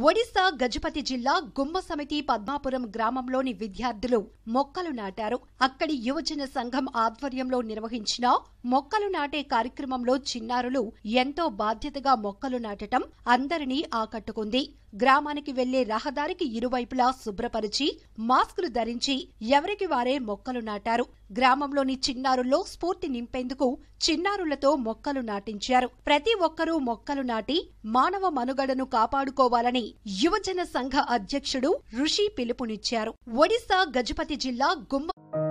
ఒడిశా గజపతి జిల్లా గుమ్మ సమితి పద్మాపురం గ్రామంలోని విద్యార్థులు మొక్కలు నాటారు అక్కడి యువజన సంఘం ఆధ్వర్యంలో నిర్వహించిన మొక్కలు నాటే కార్యక్రమంలో చిన్నారులు ఎంతో బాధ్యతగా మొక్కలు నాటటం అందరినీ ఆకట్టుకుంది గ్రామానికి వెళ్లే రహదారికి ఇరువైపులా శుభ్రపరిచి మాస్కులు ధరించి ఎవరికి వారే మొక్కలు నాటారు గ్రామంలోని చిన్నారుల్లో స్ఫూర్తి నింపేందుకు చిన్నారులతో మొక్కలు నాటించారు ప్రతి ఒక్కరూ మొక్కలు నాటి మానవ మనుగడను కాపాడుకోవాలని యువజన సంఘ అధ్యక్షుడు ఋషి పిలుపునిచ్చారు ఒడిశా గజపతి జిల్లా గుమ్మ